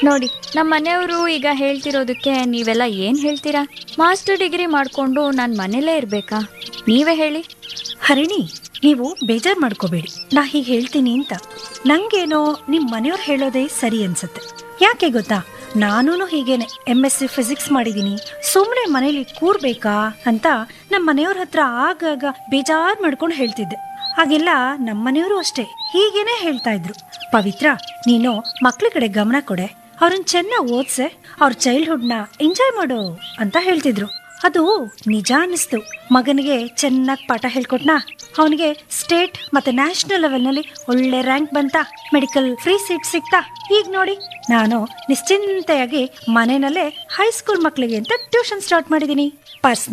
ನೋಡಿ ನಮ್ಮ ಮನೆಯವರು ಈಗ ಹೇಳ್ತಿರೋದಕ್ಕೆ ನೀವೆಲ್ಲ ಏನು ಹೇಳ್ತೀರಾ ಮಾಸ್ಟರ್ ಡಿಗ್ರಿ ಮಾಡಿಕೊಂಡು ನಾನು ಮನೇಲೇ ಇರಬೇಕಾ ನೀವೇ ಹೇಳಿ ಹರಿಣಿ ನೀವು ಬೇಜಾರ್ ಮಾಡ್ಕೋಬೇಡಿ ನಾ ಹೀಗೆ ಹೇಳ್ತೀನಿ ಅಂತ ನಂಗೇನೋ ನಿಮ್ ಮನೆಯವ್ರು ಹೇಳೋದೇ ಸರಿ ಅನ್ಸುತ್ತೆ ಯಾಕೆ ಗೊತ್ತಾ ನಾನೂ ಹೀಗೇನೆ ಎಂ ಎಸ್ ಸಿ ಫಿಸಿಕ್ಸ್ ಮಾಡಿದೀನಿ ಸುಮ್ಮನೆ ಮನೇಲಿ ಕೂರ್ಬೇಕಾ ಅಂತ ನಮ್ಮ ಮನೆಯವ್ರ ಹತ್ರ ಆಗಾಗ ಬೇಜಾರ್ ಮಾಡ್ಕೊಂಡು ಹೇಳ್ತಿದ್ದೆ ಹಾಗೆಲ್ಲ ನಮ್ಮ ಮನೆಯವರು ಅಷ್ಟೇ ಹೀಗೇನೆ ಹೇಳ್ತಾ ಇದ್ರು ಪವಿತ್ರ ನೀನು ಮಕ್ಳ ಕಡೆ ಗಮನ ಕೊಡೆ ಅವ್ರನ್ನ ಚೆನ್ನಾಗಿ ಓದ್ಸೆ ಅವ್ರ ಚೈಲ್ಡ್ಹುಡ್ನ ಎಂಜಾಯ್ ಮಾಡು ಅಂತ ಹೇಳ್ತಿದ್ರು ಅದು ನಿಜ ಅನ್ನಿಸ್ತು ಮಗನಿಗೆ ಚೆನ್ನಾಗಿ ಪಾಠ ಹೇಳ್ಕೊಟ್ನಾ ಅವನಿಗೆ ಸ್ಟೇಟ್ ಮತ್ತೆ ನ್ಯಾಷನಲ್ ಲೆವೆಲ್ನಲ್ಲಿ ಒಳ್ಳೆ ರ್ಯಾಂಕ್ ಬಂತ ಮೆಡಿಕಲ್ ಫ್ರೀ ಸೀಟ್ ಸಿಕ್ತಾ ಈಗ ನೋಡಿ ನಾನು ನಿಶ್ಚಿಂತೆಯಾಗಿ ಮನೆಯಲ್ಲೇ ಹೈಸ್ಕೂಲ್ ಮಕ್ಕಳಿಗೆ ಅಂತ ಟ್ಯೂಷನ್ ಸ್ಟಾರ್ಟ್ ಮಾಡಿದ್ದೀನಿ ಪರ್ಸ್